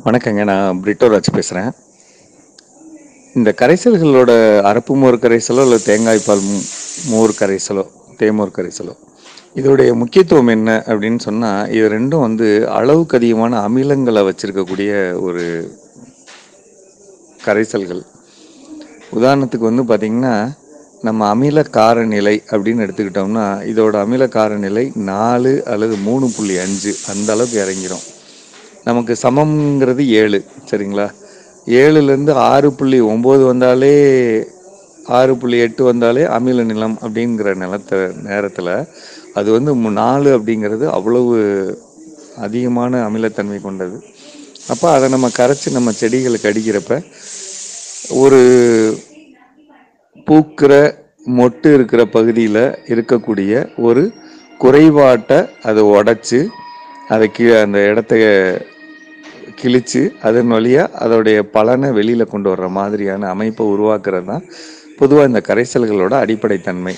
வணக்கங்க நான் பிரிட்டோ ராஜ் பேசுகிறேன் இந்த கரைசல்களோட அரப்பு மோர் கரைசலோ இல்லை தேங்காய் பால் மு- மோர் கரைசலோ தேமோர் கரைசலோ இதோடைய முக்கியத்துவம் என்ன அப்படின்னு சொன்னால் இது ரெண்டும் வந்து அளவுக்கு அதிகமான அமிலங்களை வச்சிருக்கக்கூடிய ஒரு கரைசல்கள் உதாரணத்துக்கு வந்து பார்த்திங்கன்னா நம்ம அமில காரநிலை அப்படின்னு எடுத்துக்கிட்டோம்னா இதோட அமில காரநிலை நாலு அல்லது மூணு புள்ளி அஞ்சு அந்த அளவுக்கு இறங்கிரும் நமக்கு சமம்ங்கிறது ஏழு சரிங்களா ஏழுலேருந்து ஆறு புள்ளி ஒம்பது வந்தாலே ஆறு புள்ளி எட்டு வந்தாலே அமில நிலம் அப்படிங்கிற நிலத்த நேரத்தில் அது வந்து மு- நாலு அப்படிங்கிறது அவ்வளவு அதிகமான அமிலத்தன்மை கொண்டது அப்போ அதை நம்ம கரைச்சி நம்ம செடிகளுக்கு அடிக்கிறப்ப ஒரு பூக்கிற மொட்டு இருக்கிற பகுதியில் இருக்கக்கூடிய ஒரு குறைபாட்டை அதை உடைச்சு அதை கீழே அந்த இடத்த கிழிச்சு அதன் வழியாக அதோடைய பலனை வெளியில் கொண்டு வர்ற மாதிரியான அமைப்பை உருவாக்குறது தான் பொதுவாக இந்த கரைசல்களோட அடிப்படை தன்மை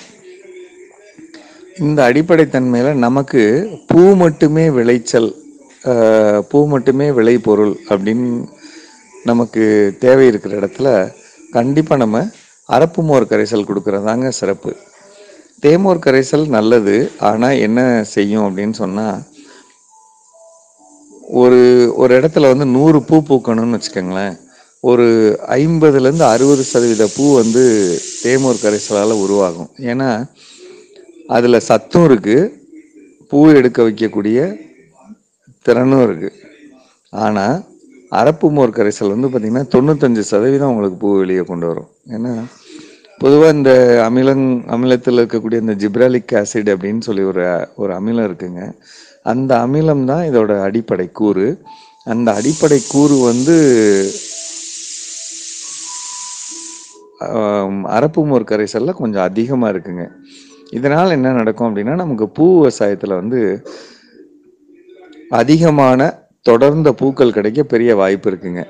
இந்த அடிப்படை தன்மையில் நமக்கு பூ மட்டுமே விளைச்சல் ஆஹ், பூ மட்டுமே விளைபொருள் அப்படின்னு நமக்கு தேவை இருக்கிற இடத்துல கண்டிப்பாக நம்ம அரப்பு மோர் கரைசல் கொடுக்கறதாங்க சிறப்பு தேமோர் கரைசல் நல்லது ஆனால் என்ன செய்யும் அப்படின்னு சொன்னால் ஒரு ஒரு இடத்துல வந்து நூறு பூ பூக்கணும்னு வச்சுக்கோங்களேன் ஒரு ஐம்பதுலேருந்து அறுபது சதவீத பூ வந்து தேமோர் கரைசலால் உருவாகும் ஏன்னா அதில் சத்தும் இருக்குது பூ எடுக்க வைக்கக்கூடிய திறனும் இருக்குது ஆனால் அரப்பு மோர் கரைசல் வந்து பார்த்திங்கன்னா தொண்ணூத்தஞ்சு சதவீதம் உங்களுக்கு பூ வெளியே கொண்டு வரும் ஏன்னா பொதுவாக இந்த அமிலங் அமிலத்தில் இருக்கக்கூடிய இந்த ஜிப்ராலிக் ஆசிட் அப்படின்னு சொல்லி ஒரு ஒரு அமிலம் இருக்குங்க அந்த அமிலம் தான் இதோட அடிப்படை கூறு அந்த அடிப்படை கூறு வந்து ஆம், அரப்பு மோர் கரைசலில் கொஞ்சம் அதிகமாக இருக்குங்க இதனால் என்ன நடக்கும் அப்படின்னா நமக்கு பூ விவசாயத்தில் வந்து அதிகமான தொடர்ந்த பூக்கள் கிடைக்க பெரிய வாய்ப்பு இருக்குங்க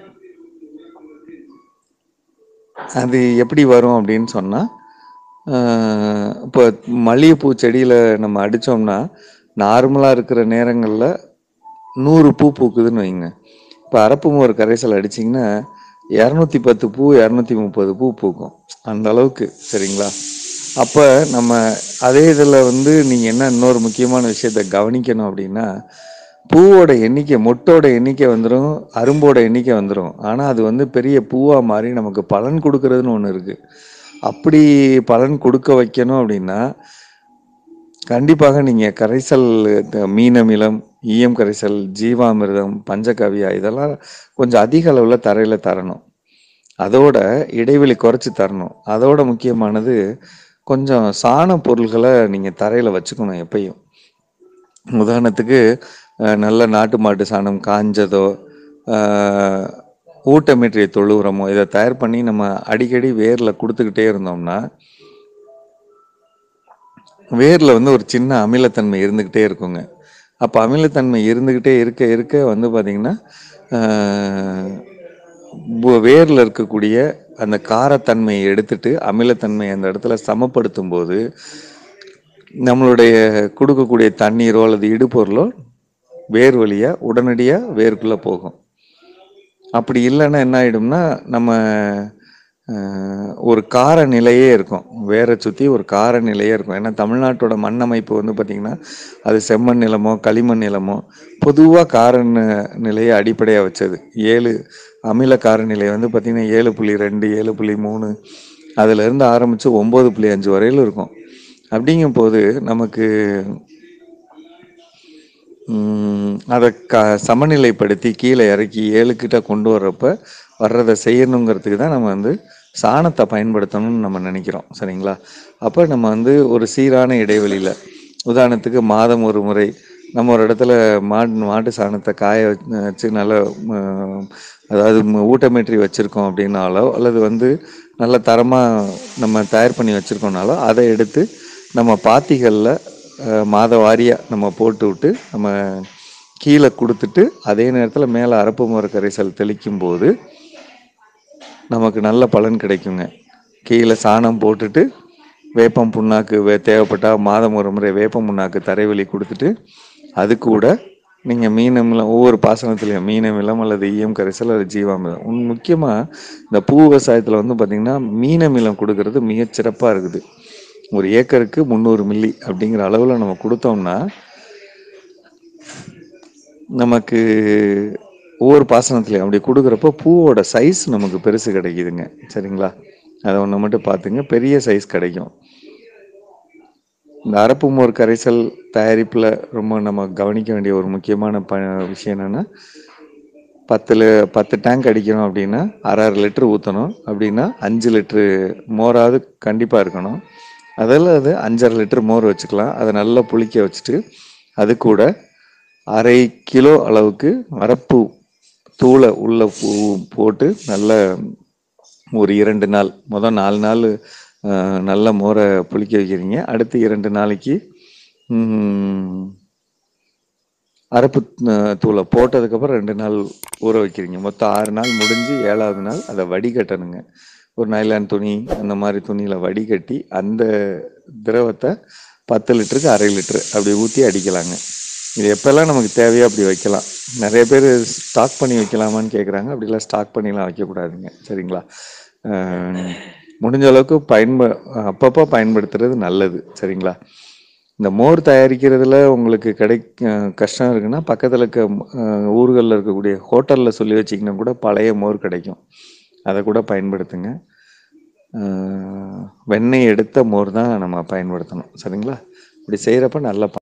அது எப்படி வரும் அப்படின்னு சொன்னால் இப்போ மல்லிகைப்பூ செடியில் நம்ம அடித்தோம்னா நார்மலாக இருக்கிற நேரங்களில் நூறு பூ பூக்குதுன்னு வைங்க இப்போ அரப்பு மோர் கரைசல் அடிச்சிங்கன்னா இரநூத்தி பத்து பூ இரநூத்தி முப்பது பூ பூக்கும் அந்த அளவுக்கு சரிங்களா அப்போ நம்ம அதே இதில் வந்து நீங்கள் என்ன இன்னொரு முக்கியமான விஷயத்த கவனிக்கணும் அப்படின்னா பூவோட எண்ணிக்கை மொட்டோட எண்ணிக்கை வந்துடும் அரும்போட எண்ணிக்கை வந்துடும் ஆனால் அது வந்து பெரிய பூவாக மாறி நமக்கு பலன் கொடுக்கறதுன்னு ஒன்று இருக்குது அப்படி பலன் கொடுக்க வைக்கணும் அப்படின்னா கண்டிப்பாக நீங்கள் கரைசல் இந்த மீனமிலம் ஈயம் கரைசல் ஜீவாமிர்தம் பஞ்சகவியா இதெல்லாம் கொஞ்சம் அதிக அளவில் தரையில் தரணும் அதோட இடைவெளி குறைச்சி தரணும் அதோட முக்கியமானது கொஞ்சம் சாண பொருள்களை நீங்கள் தரையில் வச்சுக்கணும் எப்பயும் உதாரணத்துக்கு அஹ், நல்ல நாட்டு மாட்டு சாணம் காஞ்சதோ அஹ், ஊட்டமேற்றிய தொழு உரமோ இதை தயார் பண்ணி நம்ம அடிக்கடி வேரில் கொடுத்துக்கிட்டே இருந்தோம்னா வேரில் வந்து ஒரு சின்ன அமிலத்தன்மை இருந்துக்கிட்டே இருக்குங்க அப்போ அமிலத்தன்மை இருந்துக்கிட்டே இருக்க இருக்க வந்து பார்த்திங்கன்னா வேரில் இருக்கக்கூடிய அந்த காரத்தன்மையை எடுத்துட்டு அமிலத்தன்மையை அந்த இடத்துல சமப்படுத்தும் போது நம்மளுடைய கொடுக்கக்கூடிய தண்ணீரோ அல்லது இடுபொருளோ வேர் வழியாக உடனடியாக வேருக்குள்ளே போகும் அப்படி இல்லைன்னா என்ன ஆகிடும்னா நம்ம அஹ், ஒரு கார நிலையே இருக்கும் வேரை சுற்றி ஒரு கார நிலையே இருக்கும் ஏன்னா தமிழ்நாட்டோட மண் அமைப்பு வந்து பார்த்திங்கன்னா அது செம்மண் நிலமோ களிமண் நிலமோ பொதுவாக கார நி- நிலையை அடிப்படையாக வச்சது ஏழு அமில கார நிலை வந்து பார்த்திங்கன்னா ஏழு புள்ளி ரெண்டு ஏழு புள்ளி மூணு அதுலேருந்து ஆரம்பித்து ஒம்பது புள்ளி அஞ்சு வரையிலும் இருக்கும் அப்படிங்கும்போது நமக்கு ம், அதை க சமநிலைப்படுத்தி கீழே இறக்கி ஏழுக்கிட்ட கொண்டு வர்றப்ப வர்றதை செய்யணுங்கிறதுக்கு தான் நம்ம வந்து சாணத்தை பயன்படுத்தணும்னு நம்ம நினைக்கிறோம் சரிங்களா அப்போ நம்ம வந்து ஒரு சீரான இடைவெளியில் உதாரணத்துக்கு மாதம் ஒரு முறை நம்ம ஒரு இடத்துல மாட்டு மாட்டு சாணத்தை காய வச்சு- வச்சு நல்லா ம், அதாவது ம- ஊட்டமேற்றி வச்சுருக்கோம் அப்படின்னாலோ அல்லது வந்து நல்ல தரமாக நம்ம தயார் பண்ணி வச்சுருக்கோம்னாலோ அதை எடுத்து நம்ம பாத்திகளில் மாத வாரியாக நம்ம போட்டு விட்டு நம்ம கீழே கொடுத்துட்டு அதே நேரத்தில் மேலே அரப்பு மர கரைசல் தெளிக்கும் போது நமக்கு நல்ல பலன் கிடைக்குங்க கீழே சாணம் போட்டுட்டு வேப்பம் புண்ணாக்கு வே தேவைப்பட்டால் மாதம் ஒரு முறை வேப்பம் புண்ணாக்கு தரைவழி கொடுத்துட்டு அது கூட நீங்கள் மீன் அமிலம் ஒவ்வொரு பாசனத்துலையும் மீன் அமிலம் அல்லது ஈயம் கரைசல் அல்லது ஜீவாமிலம் உன் முக்கியமாக இந்த பூ விவசாயத்தில் வந்து பார்த்திங்கன்னா மீன் அமிலம் கொடுக்கறது மிகச் சிறப்பாக இருக்குது ஒரு ஏக்கருக்கு முந்நூறு மில்லி அப்படிங்கிற அளவில் நம்ம கொடுத்தோம்னா நமக்கு ஒவ்வொரு பாசனத்துலையும் அப்படி கொடுக்குறப்போ பூவோட சைஸ் நமக்கு பெருசு கிடைக்குதுங்க சரிங்களா அதை ஒன்று மட்டும் பார்த்துங்க பெரிய சைஸ் கிடைக்கும் இந்த அரப்பு மோர் கரைசல் தயாரிப்பில் ரொம்ப நம்ம கவனிக்க வேண்டிய ஒரு முக்கியமான ப விஷயம் என்னென்னா பத்தில் பத்து டேங்க் அடிக்கிறோம் அப்படின்னா அரை அரை லிட்டர் ஊற்றணும் அப்படின்னா அஞ்சு லிட்ரு மோராவது கண்டிப்பாக இருக்கணும் அதில் அது அஞ்சரை லிட்டர் மோர் வச்சுக்கலாம் அதை நல்லா புளிக்க வச்சுட்டு அது கூட அரை கிலோ அளவுக்கு அரப்பு தூளை உள்ள பூ போட்டு நல்ல ஒரு இரண்டு நாள் மொதல் நாலு நாள் அஹ், நல்ல மோரை புளிக்க வைக்கிறீங்க அடுத்து இரண்டு நாளைக்கு ம், அரப்பு அஹ், தூளை போட்டதுக்கப்புறம் ரெண்டு நாள் ஊற வைக்கிறீங்க மொத்தம் ஆறு நாள் முடிஞ்சு ஏழாவது நாள் அதை வடிகட்டணுங்க ஒரு நைலான் துணி அந்த மாதிரி துணியில் வடிகட்டி அந்த திரவத்தை பத்து லிட்டருக்கு அரை லிட்டரு அப்படி ஊற்றி அடிக்கலாங்க இது எப்போல்லாம் நமக்கு தேவையோ அப்படி வைக்கலாம் நிறைய பேர் ஸ்டாக் பண்ணி வைக்கலாமான்னு கேட்குறாங்க அப்படிலாம் ஸ்டாக் பண்ணிலாம் வைக்கக்கூடாதுங்க சரிங்களா அஹ், முடிஞ்ச அளவுக்கு பயன்ப அப்பப்போ பயன்படுத்துறது நல்லது சரிங்களா இந்த மோர் தயாரிக்கிறதுல உங்களுக்கு கிடை அஹ் கஷ்டம் இருக்குன்னா பக்கத்தில் இருக்க அஹ், ஊர்களில் இருக்கக்கூடிய ஹோட்டலில் சொல்லி வச்சிங்கன்னா கூட பழைய மோர் கிடைக்கும் அதை கூட பயன்படுத்துங்க அஹ், வெண்ணெய் எடுத்த மோர் தான் நம்ம பயன்படுத்தணும் சரிங்களா இப்படி செய்கிறப்ப நல்ல